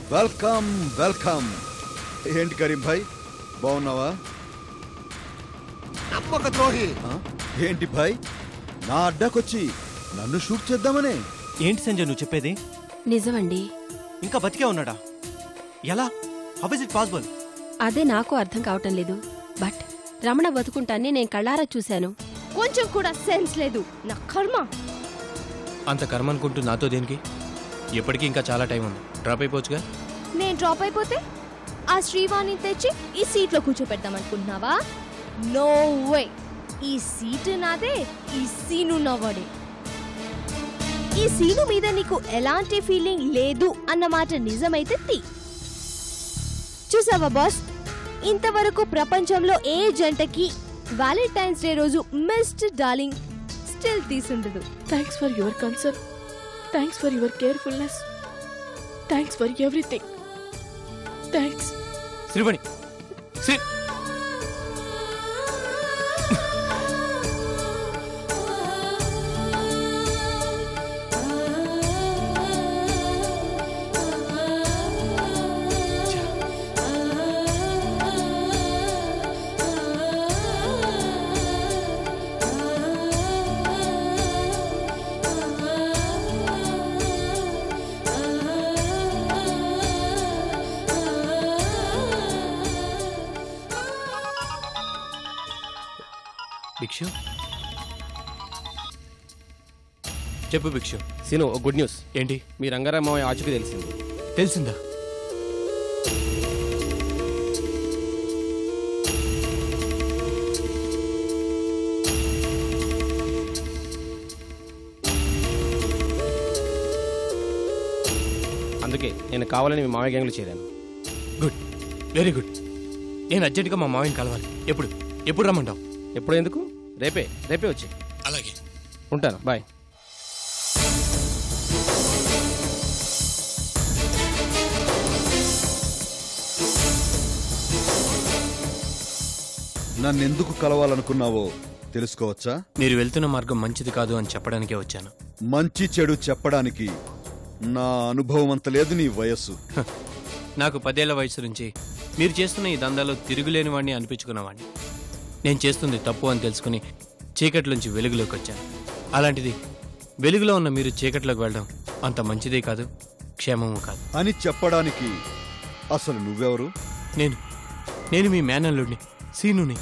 Welcome welcome ఏంటి కరీం భాయ్ బాగున్నావా నమ్మక ద్రోహి ఆ? ఏంటి భాయ్ నా అడ్డాకొచ్చి నన్ను షూట్ చేద్దామనే ఏంటి సంజయ్ నువ్వు చెప్పేది నిజమండి ఇంకా బతికే ఉన్నాడా ఎలా హౌ ఇస్ ఇట్ పాసిబుల్ అదే నాకు అర్థం కావటం లేదు బట్ రమణ బతుకుంటాన్ని నేను కళ్ళారా చూశాను కొంచెం కూడా సెన్స్ లేదు నా కర్మ అంత కర్మ అనుకుంటూ నాతో దేనికి ఎప్పటికీ ఇంకా చాలా టైం ఉంది డ్రాప్ అయిపోవచ్చుగా నేను డ్రాప్ అయిపోతే ఆ శ్రీవాణి తెచ్చి ఈ సీట్లో కూర్చోపెడదాం అనుకుంటున్నావా నో వే ఈ సీటు నాదే ఈ సీను నవ్వడే ఈ సీను మీద నీకు ఎలాంటి ఫీలింగ్ లేదు అన్నమాట నిజమైతే తీ చూసావా బాస్ ఇంతవరకు ప్రపంచంలో ఏ జంటకి వ్యాలంటైన్స్ డే రోజు మిస్టర్ డార్లింగ్ స్టిల్ తీసుండదు thanks for your concern thanks for your carefulness thanks for everything thanks Srivani Sri Bhikshu చెప్పు భిక్షు సీను ఒక గుడ్ న్యూస్ ఏంటి మీ రంగారావు మామయ్య ఆచూకీ తెలిసింది తెలిసిందా అందుకే నేను కావాలని మీ మామయ్య గ్యాంగ్లో చేరాను గుడ్ వెరీ గుడ్ నేను అర్జెంటుగా మా మామయ్యని కలవాలి ఎప్పుడు ఎప్పుడు రమ్మంటావు ఎప్పుడు ఎందుకు రేపే రేపే వచ్చి అలాగే ఉంటాను బాయ్ నన్నెందుకు కలవాలనుకున్నావో తెలుసుకోవచ్చా మీరు వెళ్తున్న మార్గం మంచిది కాదు అని చెప్పడానికే వచ్చాను మంచి చెడు చెప్పడానికి నా అనుభవం అంత లేదు నీ వయస్సు హ, నాకు పదేళ్ల వయసు నుంచి మీరు చేస్తున్న ఈ దందాలో తిరుగులేని వాడిని అనిపించుకున్నవాడిని నేను చేస్తుంది తప్పు అని తెలుసుకుని చీకట్లోంచి వెలుగులోకి వచ్చాను అలాంటిది వెలుగులో ఉన్న మీరు చీకట్లోకి వెళ్ళడం అంత మంచిదే కాదు క్షేమము కాదు అని చెప్పడానికి అసలు నువ్వెవరు నేను నేను మీ మేనల్లుడిని సీనుని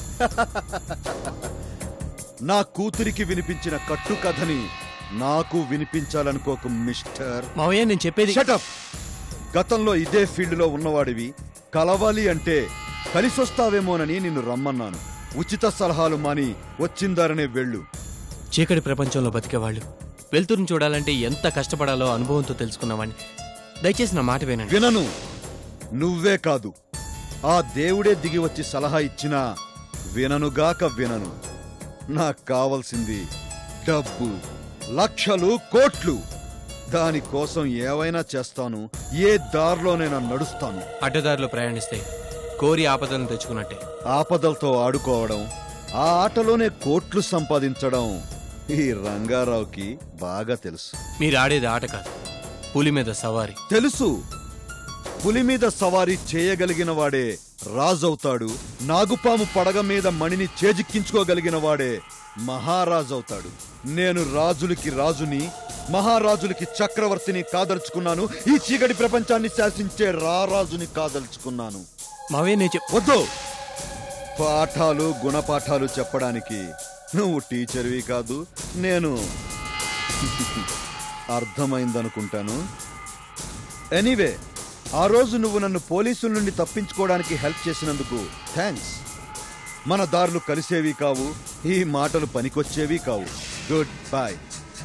నా కూతురికి వినిపించిన కట్టు కథని నాకు వినిపించాలనుకోకు మిస్టర్ మావయ్య నేను చెప్పేది షటప్ గతంలో ఇదే ఫీల్డ్లో ఉన్నవాడివి కలవాలి అంటే కలిసొస్తావేమోనని నిన్ను రమ్మన్నాను ఉచిత సలహాలు మాని వచ్చిందారనే వెళ్ళు చీకటి ప్రపంచంలో బతికేవాళ్ళు వెలుతురుని చూడాలంటే ఎంత కష్టపడాలో అనుభవంతో తెలుసుకున్నవాడిని దయచేసి నా మాట వినండి వినను నువ్వే కాదు ఆ దేవుడే దిగి వచ్చి సలహా ఇచ్చినా విననుగాక వినను నాకు కావలసింది డబ్బు లక్షలు కోట్లు దానికోసం ఏవైనా చేస్తాను ఏ దారిలోనైనా నడుస్తాను అడ్డదారిలో ప్రయాణిస్తే కోరి ఆపదలను తెచ్చుకున్నట్టే ఆపదలతో ఆడుకోవడం ఆ ఆటలోనే కోట్లు సంపాదించడం ఈ రంగారావుకి బాగా తెలుసు మీరు ఆడేది ఆట కాదు పులి మీద సవారీ తెలుసు పులి మీద సవారీ చేయగలిగిన వాడే రాజవుతాడు నాగుపాము పడగ మీద మణిని చేజిక్కించుకోగలిగిన వాడే మహారాజవుతాడు నేను రాజులకి రాజుని మహారాజులకి చక్రవర్తిని కాదలుచుకున్నాను ఈ చీకటి ప్రపంచాన్ని శాసించే రారాజుని కాదలుచుకున్నాను మావే నేను చెప్ వద్దు పాఠాలు గుణపాఠాలు చెప్పడానికి నువ్వు టీచర్వి కాదు నేను అర్థమైందనుకుంటాను ఎనీవే ఆ రోజు నువ్వు నన్ను పోలీసుల నుండి తప్పించుకోవడానికి హెల్ప్ చేసినందుకు థ్యాంక్స్ మన దారులు కలిసేవి కావు ఈ మాటలు పనికొచ్చేవి కావు గుడ్ బాయ్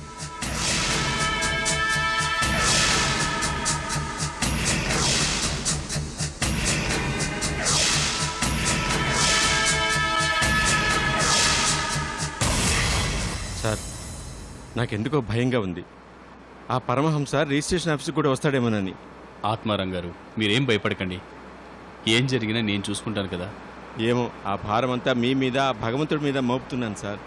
సార్ నాకెందుకో భయంగా ఉంది ఆ పరమహంస రిజిస్ట్రేషన్ ఆఫీస్కి కూడా వస్తాడేమోనని ఆత్మారాం గారు మీరేం భయపడకండి ఏం జరిగినా నేను చూసుకుంటాను కదా ఏమో ఆ భారం అంతా మీ మీద ఆ భగవంతుడి మీద మోపుతున్నాను సార్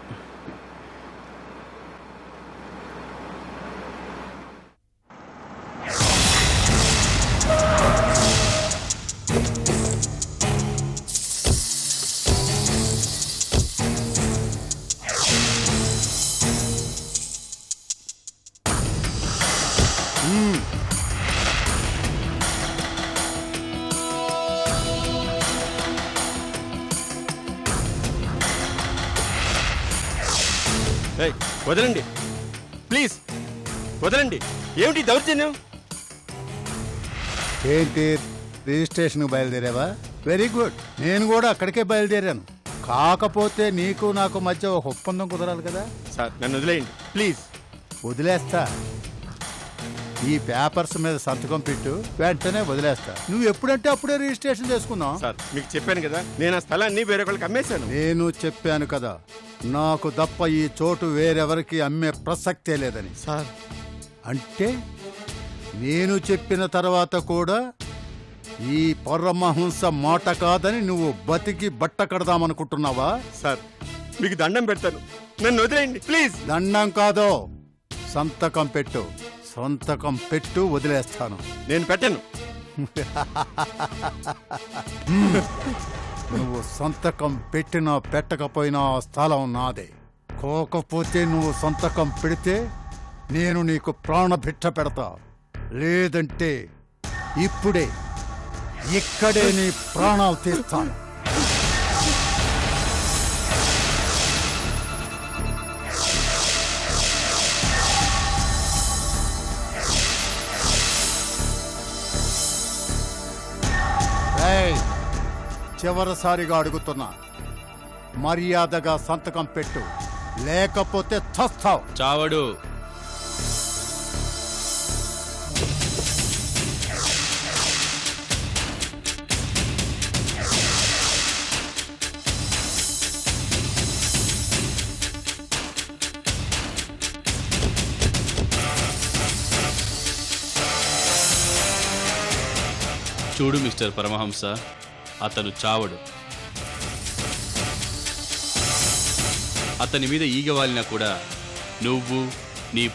ఏయ్, వదలండి ప్లీజ్ వదలండి ఏమిటి దౌర్జన్యం ఏంటి రిజిస్ట్రేషన్కి బయలుదేరావా వెరీ గుడ్ నేను కూడా అక్కడికే బయలుదేరాను కాకపోతే నీకు నాకు మధ్య ఒక ఒప్పందం కుదరాలి కదా సార్ నన్ను వదిలేయండి ప్లీజ్ వదిలేస్తా ఈ పేపర్స్ మీద సంతకం పెట్టు వెంటనే వదిలేస్తా నువ్వు ఎప్పుడంటే అప్పుడే రిజిస్ట్రేషన్ చేసుకున్నావు సార్ మీకు చెప్పాను కదా నేను ఆ స్థలాన్ని వేరొకరికి అమ్మేశాను నేను చెప్పాను కదా నాకు తప్ప ఈ చోటు వేరెవరికి అమ్మే ప్రసక్తే లేదని సార్ అంటే నేను చెప్పిన తర్వాత కూడా ఈ పరమహంస మాట కాదని నువ్వు బతికి బట్ట కడదామనుకుంటున్నావా సార్ మీకు దండం పెడతాను నన్ను వదిలేయండి ప్లీజ్ దండం కాదో సంతకం పెట్టు సంతకం పెట్టు వదిలేస్తాను నేను పెట్టను నువ్వు సంతకం పెట్టినా పెట్టకపోయినా ఆ స్థలం నాదే కాకపోతే నువ్వు సంతకం పెడితే నేను నీకు ప్రాణభిక్ష పెడతా లేదంటే ఇప్పుడే ఇక్కడే నీ ప్రాణాలు తీస్తాను ఏయ్, చివరిసారిగా అడుగుతున్నా మర్యాదగా సంతకం పెట్టు లేకపోతే చస్తావు చావడు చూడు మిస్టర్ పరమహంస అతను చావడు అతని మీద ఈగ వాలినా కూడా నువ్వు